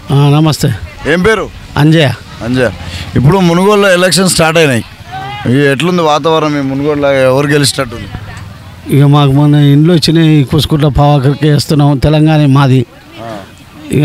ఆ, నమస్తే ఏం పేరు అంజయ్య అంజయ్ ఇప్పుడు మునుగోడులో ఎలక్షన్ స్టార్ట్ అయినాయి ఇక ఎట్లుంది వాతావరణం మీ మునుగోడులో ఎవరు గెలిచేటట్టుంది ఇక మాకు మొన్న ఇండ్లు వచ్చినాయి కుసుకుంట పవాకరికి వేస్తున్నాం తెలంగాణ మాది ఇక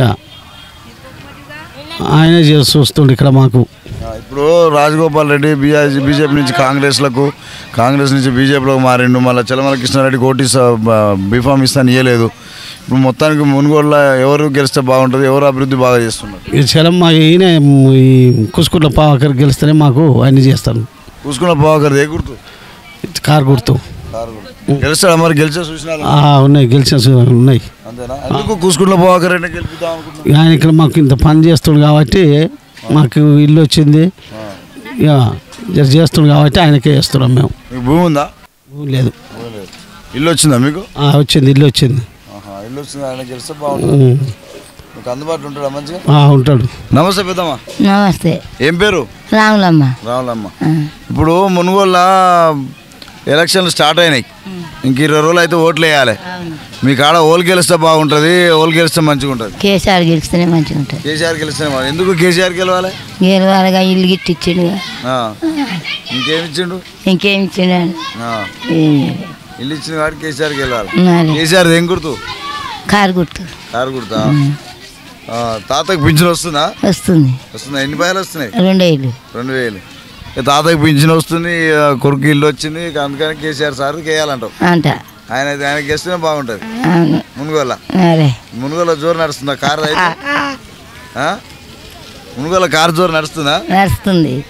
ఆయనే చేసి చూస్తుండు ఇక్కడ మాకు ఆ, ఇప్పుడు రాజగోపాల్ రెడ్డి బీఆర్ బీజేపీ నుంచి కాంగ్రెస్లకు కాంగ్రెస్ నుంచి బీజేపీలోకి మారిండు మళ్ళీ చలమల కృష్ణారెడ్డి కోటి బీఫామ్ ఇస్తాను ఇవ్వలేదు ఇప్పుడు మొత్తానికి మునుగోడులో ఎవరు గెలిస్తే బాగుంటుంది ఎవరు అభివృద్ధి బాగా చేస్తున్నారు ఈ చలం మా ఈయన ఈ కుసుకుంట పవాకరికి గెలిస్తేనే మాకు అన్ని చేస్తాను చూసుకున్న ప్రభాకర్ ఏ గుర్తు కారు గుర్తు గెలుస్తాడా మరి గెలిచే సూచనలు ఆ, ఉన్నాయి గెలిచిన సు- ఉన్నాయి అంతేనా ఎందుకు కూసుకున్న ప్రభాకర్ రెడ్డి గెలిపిద్దాం అనుకుంటున్నాను ఇక ఆయన ఇక్కడ మాకు ఇంత పని చేస్తుండు కాబట్టి మాకు ఇల్లు వచ్చింది ఇక జర చేస్తుండు కాబట్టి ఆయనకే వేస్తున్నాం మేము మీకు భూమి ఉందా లేదు ఇల్లు వచ్చిందా మీకు ఆ, వచ్చింది ఇల్లు వచ్చింది ఆహా, ఇల్లు వచ్చింది ఆయన గెలిస్తే బాగుంటుంది ఉం. మీకు అందుబాటులో ఉంటాడా మంచిగా ఆ, ఉంటాడు నమస్తే పెద్దమ్మా నమస్తే ఏం పేరు రాములమ్మ రావులమ్మ ఇప్పుడు మునుగోళ్ళ ఎలక్షన్లు స్టార్ట్ అయినాయి ఇంక ఇరవై రోజులు అయితే ఓట్లు వేయాలి మీ కాడ ఓలు గెలిస్తే బాగుంటుంది ఓలు గెలిస్తే మంచిగా ఉంటుంది కేసీఆర్ గెలిస్తేనే మంచిగా ఉంటుంది కేసీఆర్ గెలిస్తే బాగుంటుంది. ఎందుకు కేసీఆర్ గెలవాలి గెలవాలగా ఇల్లు గిట్టి ఇచ్చిండుగా ఆ. ఇంకేమి ఇచ్చిండు ఇంకేం ఇచ్చిండు ఆ. ఏం లేదు. ఇల్లు ఇచ్చిన కాబట్టి కేసీఆర్ గెలవాలి మరి కేసీఆర్ ఏం గుర్తు కారు గుర్తు కారు గుర్తా ఆ, తాతకు పింఛన్ వస్తుందా వస్తుంది వస్తుందా ఎన్ని పైలు వస్తున్నాయి రెండేళ్ళు రెండు వేలు ఇక తాతకి పింఛన్ వస్తుంది ఆ, కొడుకు ఇల్లు వచ్చింది ఇక అందుకని కేసీఆర్ సార్ వేయాలంటావు అంట ఆయన అయితే ఆయనకి గెలిస్తేనే బాగుంటుంది అవును మునుగోల అరే మునుగోల జోరు నడుస్తుందా కారు అయితే ఆ? మునుగోల కారు జోరు నడుస్తుందా నడుస్తుంది